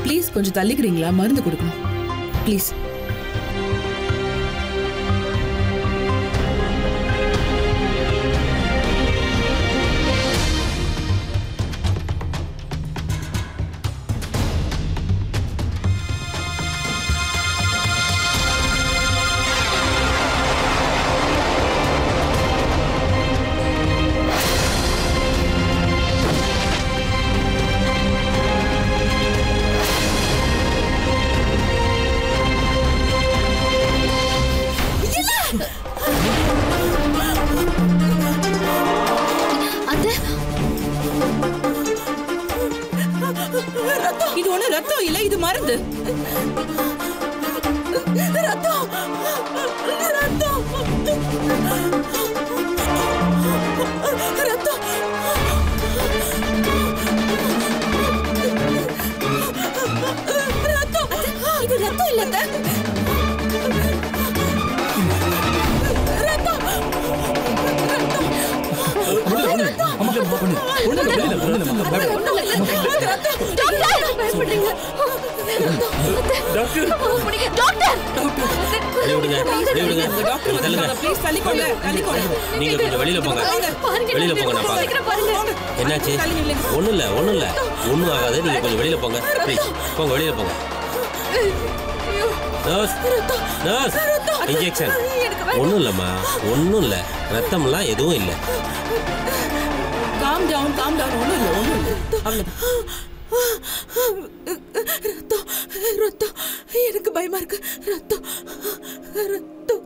Please கொஞ்சம் தள்ளிக்கிறீங்களா மருந்து கொடுக்கணும் ப்ளீஸ் அத்தை இது ஒண்ணு ரத்தம் இல்ல இது மருந்து ரத்தம் ரத்தம் ரத்தம் ரத்தம் இது ரத்தம் இல்லங்க பயப்படுறீங்க டாக்டர் டாக்டர் வெளிய விடுங்க வெளிய விடுங்க டாக்டர் தள்ளுங்க ப்ளீஸ் தள்ளிக்கோங்க தள்ளிக்கோங்க நீங்க கொஞ்சம் வெளியில போங்க பாருங்க வெளியில போங்க நான் பாக்குறேன் சீக்கிரம் பாருங்க என்னாச்சு ஒண்ணும் இல்ல ஒண்ணும் இல்ல ஒண்ணும் ஆகாது நீங்க கொஞ்சம் வெளியில போங்க ப்ளீஸ் போங்க வெளியில போங்க நர்ஸ் நர்ஸ் இன்ஜெக்ஷன் ஒண்ணும் இல்லம்மா ஒண்ணும் இல்ல ரத்தம்லாம் எதுவும் இல்ல காம் டவுன் காம் டவுன் ஒண்ணும் இல்ல ஒண்ணும் இல்ல அவ்வளவுதான் ரத்தம் ரத்தம் எனக்கு பயமா இருக்கு ரத்தம் ரத்தம்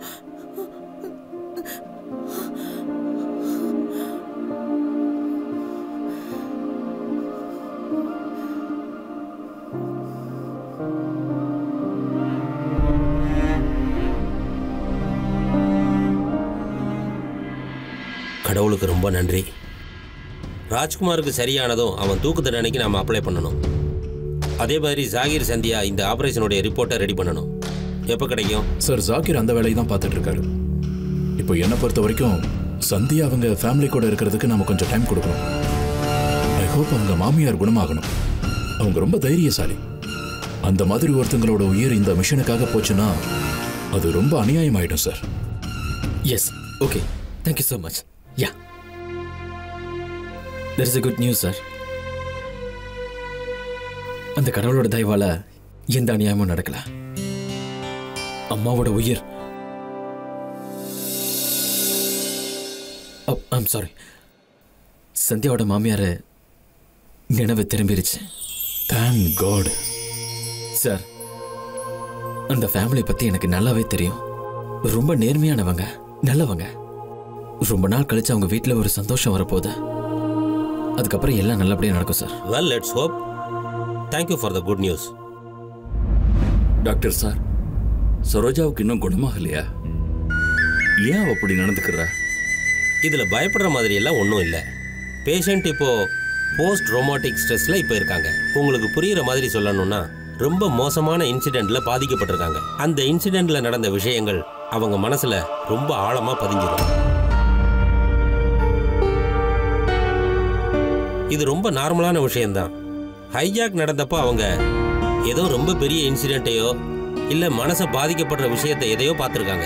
கடவுளுக்கு ரொம்ப நன்றி ராஜ்குமாருக்கு சரியானதும் அவன் தூக்கு தண்டனைக்கு நாம அப்ளை பண்ணணும் அதே மாதிரி ஜாகிர் சந்தியா இந்த ஆபரேஷனுடைய ரிப்போர்ட்டை ரெடி பண்ணணும் எப்போ கிடைக்கும் சார் ஜாக்கிர் அந்த வேலையை தான் பார்த்துட்டு இருக்காரு இப்போ என்னை பொறுத்த வரைக்கும் சந்தியா அவங்க ஃபேமிலி கூட இருக்கிறதுக்கு நம்ம கொஞ்சம் டைம் கொடுக்கணும் ஐ ஹோப் அவங்க மாமியார் குணமாகணும் அவங்க ரொம்ப தைரியசாலி அந்த மாதிரி ஒருத்தங்களோட உயிர் இந்த மிஷனுக்காக போச்சுன்னா அது ரொம்ப அநியாயமாயிடும் sir yes okay thank you so much yeah there is a good news sir அந்த கடவுளோட தயவால எந்த அநியாயமும் நடக்கல அம்மாவோட உயிர் ஐம் சாரி சந்தியாவோட மாமியார நினைவு திரும்பிருச்சு தேங்க் காட் சார் அந்த ஃபேமிலி பத்தி எனக்கு நல்லாவே தெரியும் ரொம்ப நேர்மையானவங்க நல்லவங்க ரொம்ப நாள் கழிச்சு அவங்க வீட்டில் ஒரு சந்தோஷம் வரப்போகுது அதுக்கப்புறம் எல்லாம் நல்லபடியாக நடக்கும் sir well let's hope thank you for the good news doctor sir சரோஜாவுக்கு இன்னும் குணமாகலையா ஏன் அவ அப்படி நடந்துக்கிறா இதில் பயப்படுற மாதிரி எல்லாம் ஒன்றும் இல்லை பேஷண்ட் இப்போ போஸ்ட் ரொமாட்டிக் ஸ்ட்ரெஸ்ல இப்போ இருக்காங்க உங்களுக்கு புரியுற மாதிரி சொல்லணும்னா ரொம்ப மோசமான இன்சிடென்ட்ல பாதிக்கப்பட்டிருக்காங்க அந்த இன்சிடென்ட்ல நடந்த விஷயங்கள் அவங்க மனசுல ரொம்ப ஆழமா பதிஞ்சிடும் இது ரொம்ப நார்மலான விஷயம்தான் ஹைஜாக் நடந்தப்போ அவங்க ஏதோ ரொம்ப பெரிய இன்சிடென்ட்டையோ இல்லை மனசை பாதிக்கப்படுற விஷயத்தை எதையோ பார்த்துருக்காங்க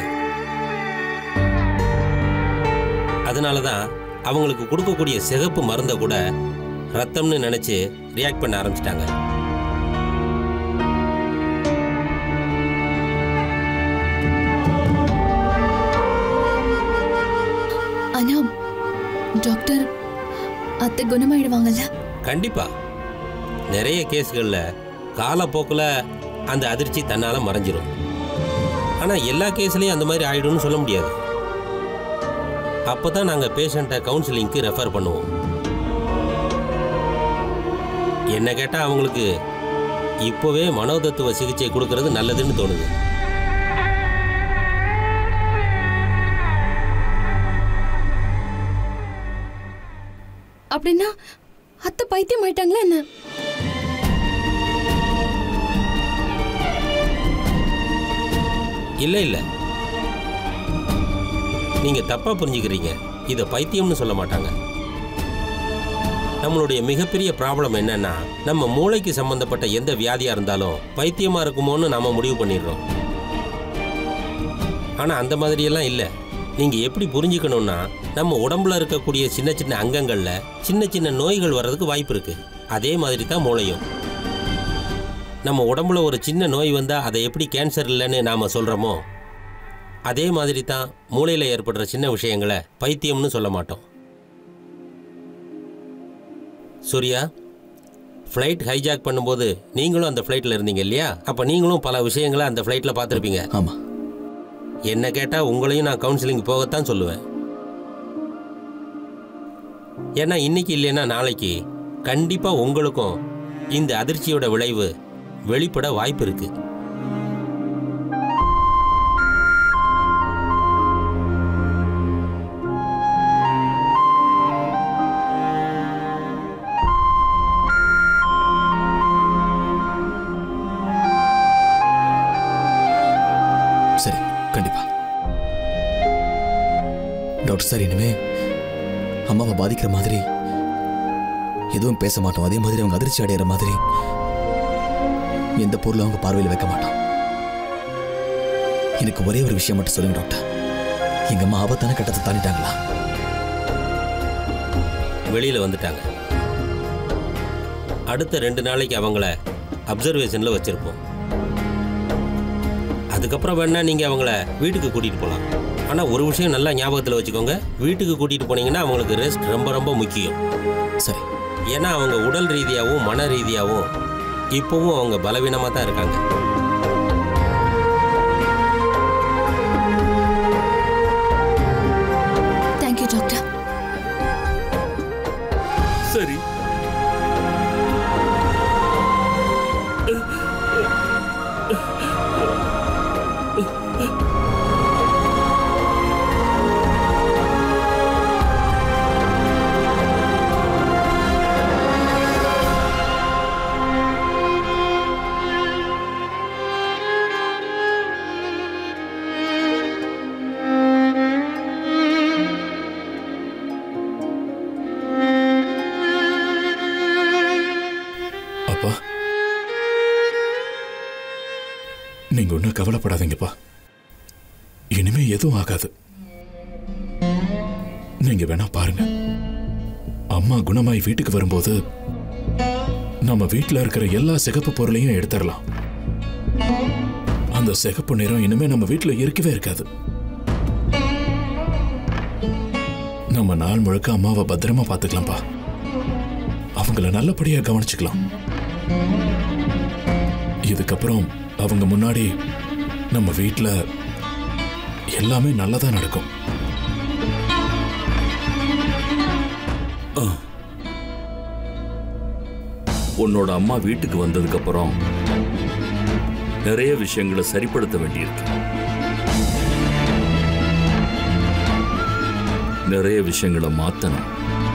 அதனால தான் அவங்களுக்கு கொடுக்கக்கூடிய சிகப்பு மருந்தை கூட ரத்தம்னு நினைச்சு ரியாக்ட் பண்ண ஆரம்பிச்சிட்டாங்க ஆனா டாக்டர் அத்தை குணமாயிடுவாங்கல்ல கண்டிப்பா நிறைய கேஸ்களில் காலப்போக்கில் அந்த அதிர்ச்சி தன்னால மறைஞ்சிரும் ஆனால் எல்லா கேஸ்லையும் அந்த மாதிரி ஆயிடும்னு சொல்ல முடியாது அப்போ தான் நாங்கள் பேஷண்ட்டை கவுன்சிலிங்க்கு ரெஃபர் பண்ணுவோம் என்ன கேட்டால் அவங்களுக்கு இப்போவே மனோதத்துவ சிகிச்சை கொடுக்கறது நல்லதுன்னு தோணுது அப்படின்னா அத்தை பைத்தியம் ஆயிட்டாங்களா என்ன இல்லை இல்லை நீங்கள் தப்பாக புரிஞ்சுக்கிறீங்க இதை பைத்தியம்னு சொல்ல மாட்டாங்க நம்மளுடைய மிகப்பெரிய ப்ராப்ளம் என்னன்னா நம்ம மூளைக்கு சம்பந்தப்பட்ட எந்த வியாதியா இருந்தாலும் பைத்தியமா இருக்குமோன்னு நாம முடிவு பண்ணிடுறோம் ஆனா அந்த மாதிரியெல்லாம் இல்லை நீங்க எப்படி புரிஞ்சுக்கணும்னா நம்ம உடம்புல இருக்கக்கூடிய சின்ன சின்ன அங்கங்கள்ல சின்ன சின்ன நோய்கள் வர்றதுக்கு வாய்ப்பு இருக்கு அதே மாதிரி தான் மூளையும் நம்ம உடம்புல ஒரு சின்ன நோய் வந்தா அதை எப்படி கேன்சர் இல்லைன்னு நாம சொல்றோமோ அதே மாதிரி தான் மூளையில் ஏற்படுற சின்ன விஷயங்களை பைத்தியம்னு சொல்ல மாட்டோம் சூர்யா ஃப்ளைட் ஹைஜாக் பண்ணும்போது நீங்களும் அந்த ஃப்ளைட்டில் இருந்தீங்க இல்லையா அப்போ நீங்களும் பல விஷயங்களை அந்த ஃப்ளைட்டில் பார்த்துருப்பீங்க ஆமா என்ன கேட்டால் உங்களையும் நான் கவுன்சிலிங் போகத்தான் சொல்லுவேன் ஏன்னா இன்னைக்கு இல்லைன்னா நாளைக்கு கண்டிப்பாக உங்களுக்கும் இந்த அதிர்ச்சியோட விளைவு வெளிப்பட வாய்ப்பு இருக்கு சரி கண்டிப்பா டாக்டர் சார் இனிமே அம்மாவை பாதிக்கிற மாதிரி எதுவும் பேச மாட்டோம் அதே மாதிரி அவங்க அதிர்ச்சி அடைகிற மாதிரி எந்த பொருளும் அவங்க பார்வையில் வைக்க மாட்டோம் எனக்கு ஒரே ஒரு விஷயம் மட்டும் சொல்லுங்க டாக்டர் எங்க அம்மா ஆபத்தான கட்டத்தை தாண்டிட்டாங்களா வெளியில் வந்துட்டாங்க அடுத்த ரெண்டு நாளைக்கு அவங்கள அப்சர்வேஷனில் வச்சுருப்போம் அதுக்கப்புறம் வேணா நீங்கள் அவங்கள வீட்டுக்கு கூட்டிகிட்டு போகலாம் ஆனால் ஒரு விஷயம் நல்லா ஞாபகத்தில் வச்சுக்கோங்க வீட்டுக்கு கூட்டிகிட்டு போனீங்கன்னா அவங்களுக்கு ரெஸ்ட் ரொம்ப ரொம்ப முக்கியம் சரி ஏன்னா அவங்க உடல் ரீதியாகவும் மன ரீதியாகவும் இப்போவும் அவங்க பலவீனமாக தான் இருக்காங்க தேங்க்யூ டாக்டர் சரி அப்பா நீங்க ஒன்றும் கவலைப்படாதீங்கப்பா இனிமே எதுவும் ஆகாது நீங்க வேணா பாருங்க அம்மா குணமாய் வீட்டுக்கு வரும்போது நம்ம வீட்டில் இருக்கிற எல்லா சிகப்பு பொருளையும் எடுத்துடலாம் அந்த சிகப்பு நிறம் இனிமே நம்ம வீட்டில் இருக்கவே இருக்காது நம்ம நாள் முழுக்க அம்மாவை பத்திரமா பார்த்துக்கலாம்ப்பா அவங்கள நல்லபடியா கவனிச்சுக்கலாம் இதுக்கப்புறம் அவங்க முன்னாடி நம்ம வீட்டில் எல்லாமே நல்லதா நடக்கும் உன்னோட அம்மா வீட்டுக்கு வந்ததுக்கு அப்புறம் நிறைய விஷயங்களை சரிப்படுத்த வேண்டியிருக்கு நிறைய விஷயங்களை மாத்தணும்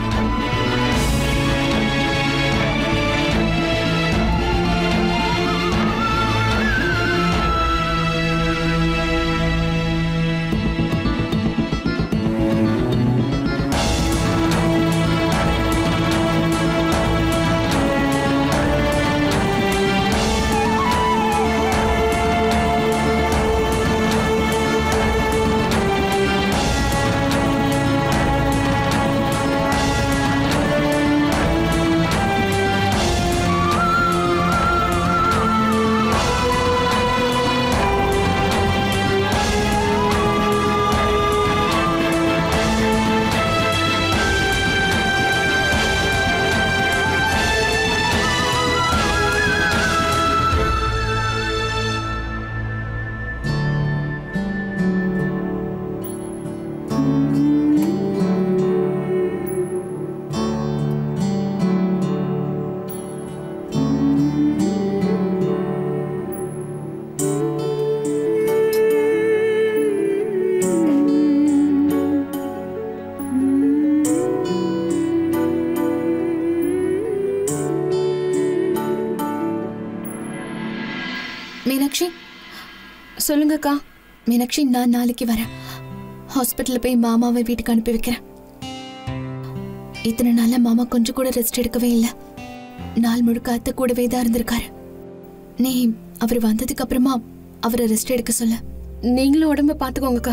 மீனாட்சி சொல்லுங்கக்கா மீனாட்சி நான் நாளைக்கு வரேன் ஹாஸ்பிட்டலில் போய் மாமாவை வீட்டுக்கு அனுப்பி வைக்கிறேன் இத்தனை நாளா மாமா கொஞ்சம் கூட ரெஸ்ட் எடுக்கவே இல்லை நாள் முழுக்க அத்தை கூடவே தான் இருந்திருக்காரு நீ அவர் வந்ததுக்கு அப்புறமா அவரை ரெஸ்ட் எடுக்க சொல்ல நீங்களும் உடம்ப பாத்துக்கோங்கக்கா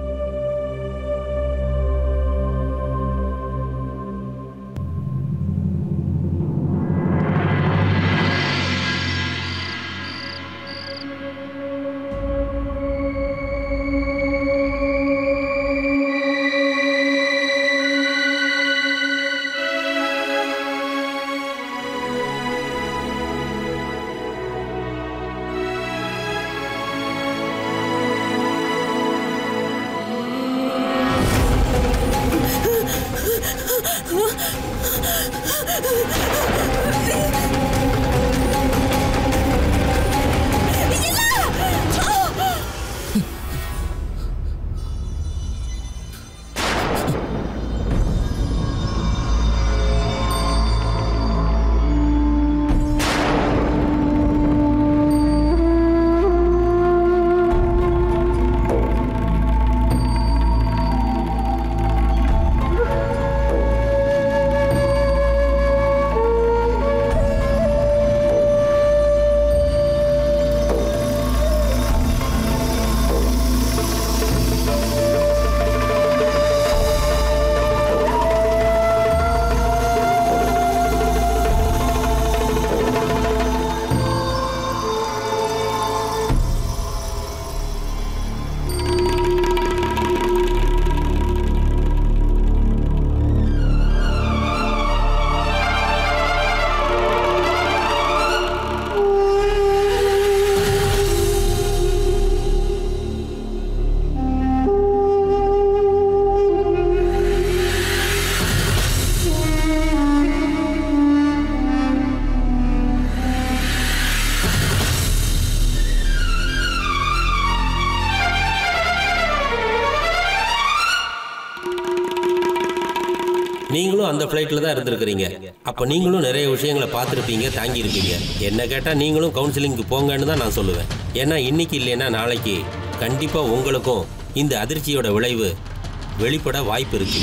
நீங்களும் அந்த ஃப்ளைட்டில் தான் இருந்திருக்கிறீங்க அப்போ நீங்களும் நிறைய விஷயங்களை பார்த்துருப்பீங்க தாங்கியிருப்பீங்க என்ன கேட்டால் நீங்களும் கவுன்சிலிங்க்கு போங்கன்னு தான் நான் சொல்லுவேன் ஏன்னா இன்னைக்கு இல்லைன்னா நாளைக்கு கண்டிப்பாக உங்களுக்கும் இந்த அதிர்ச்சியோட விளைவு வெளிப்பட வாய்ப்பு இருக்கு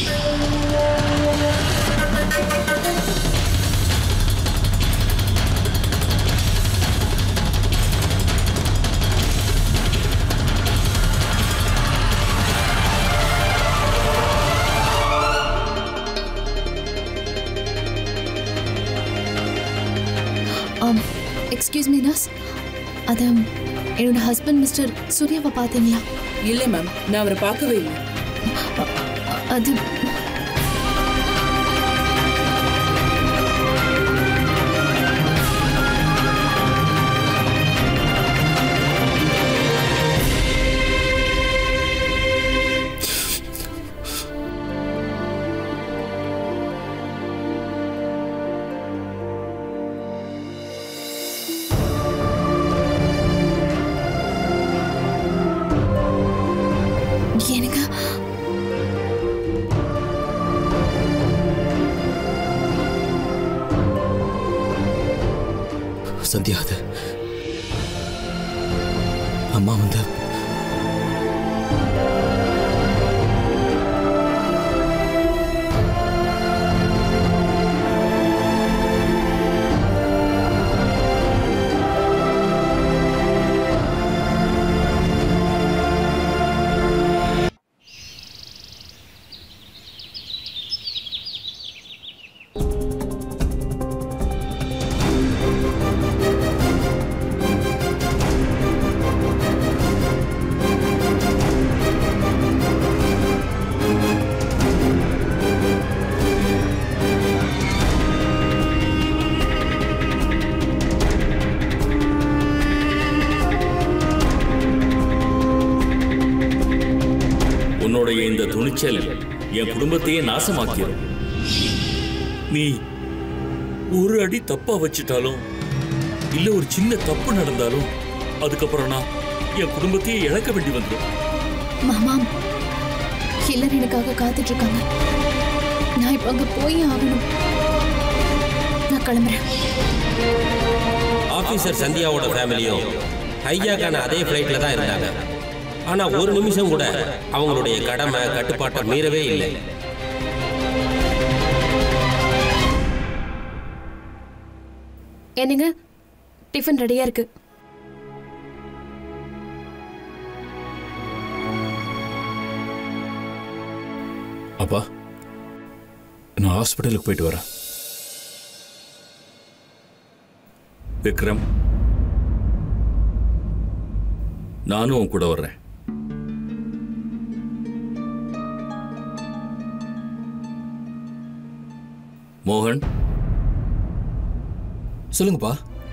எக்ஸ்கியூஸ் மீ நர்ஸ் அது என்னோட ஹஸ்பண்ட் மிஸ்டர் சூர்யாவை பார்த்தீங்களா இல்ல மேம் நான் அவரை பார்க்கவே இல்லை அது எனக்கு சந்தியா அது அம்மா வந்து உன்னுடைய இந்த துணிச்சல் என் குடும்பத்தையே நாசமாக்கிடும் நீ ஒரு அடி தப்பா வச்சிட்டாலும் இல்ல ஒரு சின்ன தப்பு நடந்தாலும் அதுக்கப்புறம் நான் என் குடும்பத்தையே இழக்க வேண்டி வந்துடும் மாமா எல்லாரும் எனக்காக காத்துட்டு இருக்காங்க நான் இப்போ அங்க போய் ஆகணும் நான் கிளம்புறேன் ஆஃபீஸர் சந்தியாவோட ஃபேமிலியும் ஹைஜாக்கான அதே ஃப்ளைட்டில் தான் இருந்தாங்க ஆனால் ஒரு நிமிஷம் கூட அவங்களுடைய கடமை கட்டுப்பாட்டை மீறவே இல்லை என்னங்க டிஃபன் ரெடியா இருக்கு அப்பா நான் ஹாஸ்பிட்டலுக்கு போயிட்டு வரேன் விக்ரம் நானும் உன் கூட வர்றேன் மோகன் சொல்லுங்கப்பா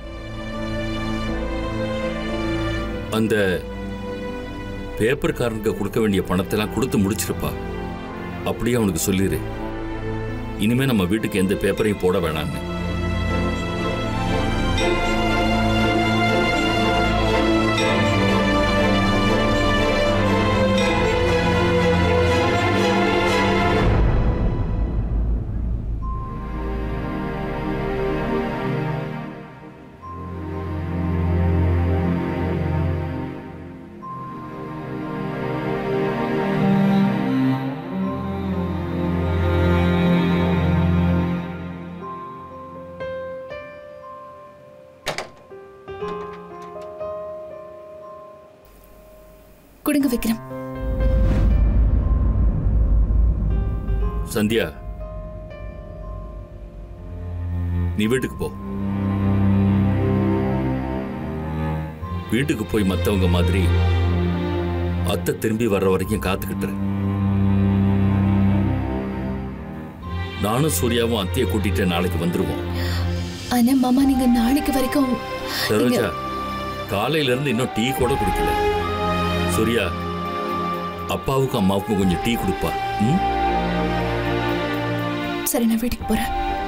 அந்த பேப்பர்காரனுக்கு கொடுக்க வேண்டிய பணத்தெல்லாம் கொடுத்து முடிச்சிருப்பா அப்படியே அவனுக்கு சொல்லிடு இனிமே நம்ம வீட்டுக்கு எந்த பேப்பரையும் போட வேணாம்னு கொடுங்க விக்ரம் சந்தியா நீ வீட்டுக்கு போ வீட்டுக்கு போய் மத்தவங்க மாதிரி அத்தை திரும்பி வர்ற வரைக்கும் காத்துக்கிட்டு இரு. நானும் சூர்யாவும் அத்தையை கூட்டிட்டு நாளைக்கு வந்துருவோம் ஆனா மாமா நீங்க நாளைக்கு வரைக்கும் சரோஜா காலையில இருந்து இன்னும் டீ கூட குடிக்கல சூர்யா அப்பாவுக்கும் அம்மாவுக்கும் கொஞ்சம் டீ கொடுப்பா ம் சரி நான் வீட்டுக்கு போறேன்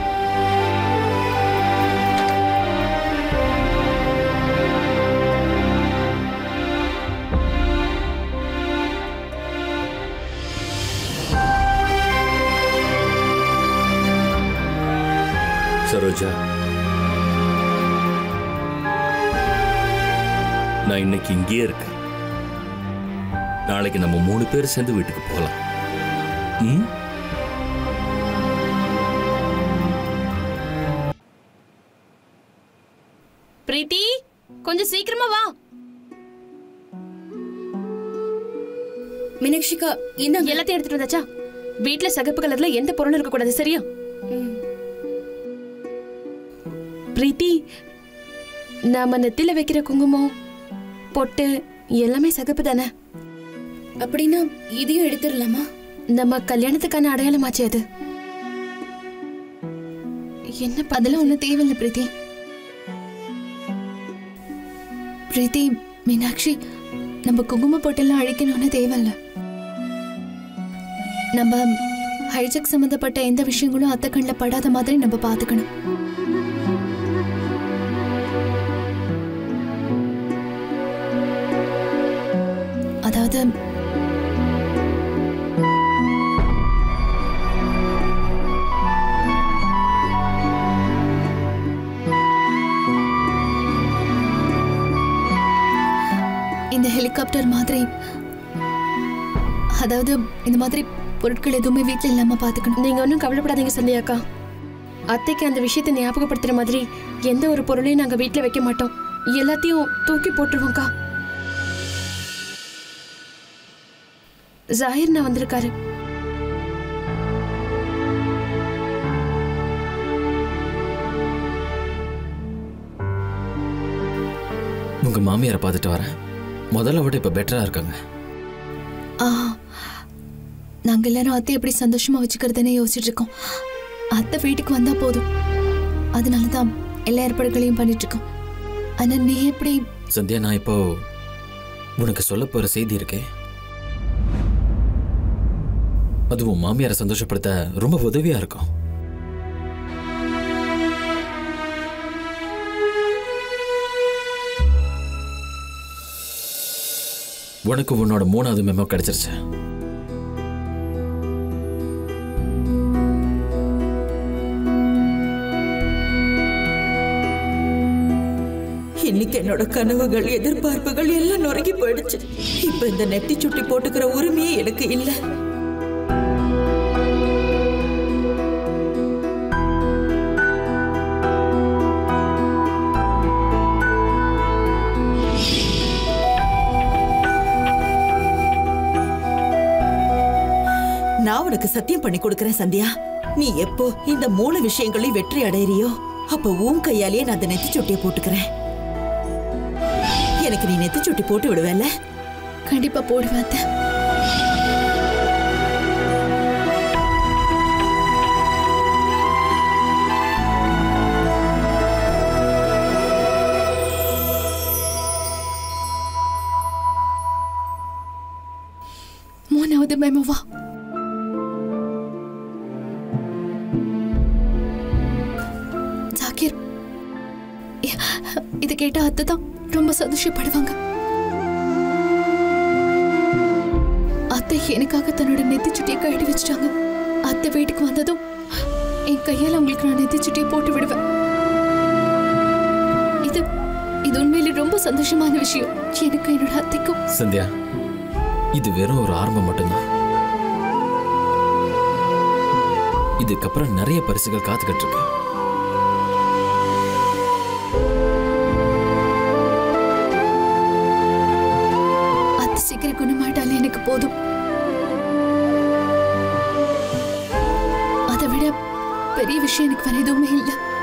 சரோஜா நான் இன்னைக்கு இங்கேயே இருக்கேன் நாளைக்கு நம்ம மூணு பேர் சேர்ந்து வீட்டுக்கு போகலாம் ம் பிரீத்தி கொஞ்சம் சீக்கிரமா வா மீனாட்சிக்கா என்ன எல்லாத்தையும் எடுத்துட்டு வந்தாச்சா வீட்ல சகப்பு கலர்ல எந்த பொருளும் இருக்க கூடாது சரியா பிரீத்தி நாம நெத்தில வைக்கிற குங்குமம் பொட்டு எல்லாமே சகப்பு தானே அப்படின்னா இதையும் எடுத்துடலாமா நம்ம கல்யாணத்துக்கான அடையாளமாச்சு அது என்ன அதெல்லாம் அதெல்லாம் ஒன்றும் தேவையில்லை பிரீத்தி பிரீத்தி மீனாட்சி நம்ம குங்கும பொட்டெல்லாம் அழிக்கணும்னு தேவையில்ல நம்ம ஹைஜெக் சம்மந்தப்பட்ட எந்த விஷயங்களும் அத்தை கண்ணில் படாத மாதிரி நம்ம பார்த்துக்கணும் அதாவது இந்த ஹெலிகாப்டர் மாதிரி அதாவது இந்த மாதிரி பொருட்கள் எதுவுமே வீட்டில் இல்லாம பார்த்துக்கணும் நீங்க ஒன்றும் கவலைப்படாதீங்க சந்தியாக்கா அத்தைக்கு அந்த விஷயத்தை ஞாபகப்படுத்துற மாதிரி எந்த ஒரு பொருளையும் நாங்க வீட்ல வைக்க மாட்டோம் எல்லாத்தையும் தூக்கி போட்டுருவோம்க்கா ஜாகிர் நான் வந்திருக்காரு உங்க மாமியாரை பார்த்துட்டு வரேன் முதல்ல விட இப்ப பெட்டரா இருக்காங்க ஆ நாங்க எல்லாரும் அத்தை எப்படி சந்தோஷமா வச்சுக்கிறதுன்னு யோசிச்சுட்டு இருக்கோம் அத்தை வீட்டுக்கு வந்தா போதும் அதனால தான் எல்லா ஏற்பாடுகளையும் பண்ணிட்டு இருக்கோம் ஆனா நீ எப்படி சந்தியா நான் இப்போ உனக்கு சொல்ல போற செய்தி இருக்கே அது உன் மாமியாரை சந்தோஷப்படுத்த ரொம்ப உதவியா இருக்கும் உனக்கு உன்னோட மூணாவது மெமோ கிடைச்சிருச்சு இன்னைக்கு என்னோட கனவுகள் எதிர்பார்ப்புகள் எல்லாம் நொறுங்கி போயிடுச்சு இப்ப இந்த நெட்டி சுட்டி போட்டுக்கிற உரிமையே எனக்கு இல்ல உனக்கு சத்தியம் பண்ணி கொடுக்கறேன் சந்தியா நீ எப்போ இந்த மூணு விஷயங்களையும் வெற்றி அடையறியோ அப்ப உன் கையாலேயே நான் அந்த நெத்திச்சுட்டியை போட்டுக்கிறேன் எனக்கு நீ நெத்திச்சுட்டி போட்டு விடுவேல்ல கண்டிப்பா போடுவேன் அத்தை மூணாவது மெமோவா ஜாக்கிர் இ- இது கேட்ட அத்தை தான் ரொம்ப சந்தோஷப்படுவாங்க அத்தை எனக்காக தன்னோட நெத்திச்சுட்டியை கழட்டி வச்சுட்டாங்க அத்தை வீட்டுக்கு வந்ததும் என் கையால உங்களுக்கு நான் நெத்திச்சுட்டியை போட்டு விடுவேன் இது இது உண்மையிலே ரொம்ப சந்தோஷமான விஷயம் எனக்கு என்னோட அத்தைக்கும் சந்தியா இது வெறும் ஒரு ஆரம்பம் மட்டும்தான் இதுக்கப்புறம் நிறைய பரிசுகள் காத்துக்கிட்டு இருக்கு அத்தை சீக்கிரம் குணமாட்டாலே எனக்கு போதும் அதை விட பெரிய விஷயம் எனக்கு வேற எதுவுமே இல்லை